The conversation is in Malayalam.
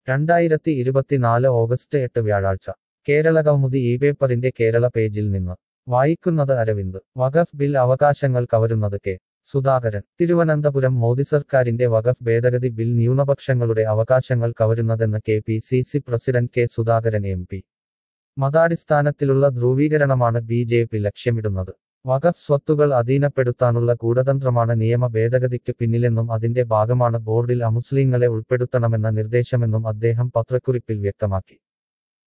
രണ്ടായിരത്തി ഇരുപത്തിനാല് ഓഗസ്റ്റ് എട്ട് വ്യാഴാഴ്ച കേരള കൗമുദി ഈ പേപ്പറിന്റെ കേരള പേജിൽ നിന്ന് വായിക്കുന്നത് അരവിന്ദ് വഖഫ് ബിൽ അവകാശങ്ങൾ കവരുന്നത് കെ സുധാകരൻ തിരുവനന്തപുരം മോദി സർക്കാരിന്റെ വഖഫ് ഭേദഗതി ബിൽ ന്യൂനപക്ഷങ്ങളുടെ അവകാശങ്ങൾ കവരുന്നതെന്ന് K P C C president K Sudhakaran M P മതാടിസ്ഥാനത്തിലുള്ള ധ്രുവീകരണമാണ് ബി ജെ പി ലക്ഷ്യമിടുന്നത് വഖഫ് സ്വത്തുകൾ അധീനപ്പെടുത്താനുള്ള ഗൂഢതന്ത്രമാണ് നിയമ ഭേദഗതിക്ക് പിന്നിലെന്നും അതിന്റെ ഭാഗമാണ് ബോർഡിൽ അമുസ്ലിങ്ങളെ ഉൾപ്പെടുത്തണമെന്ന നിർദ്ദേശമെന്നും അദ്ദേഹം പത്രക്കുറിപ്പിൽ വ്യക്തമാക്കി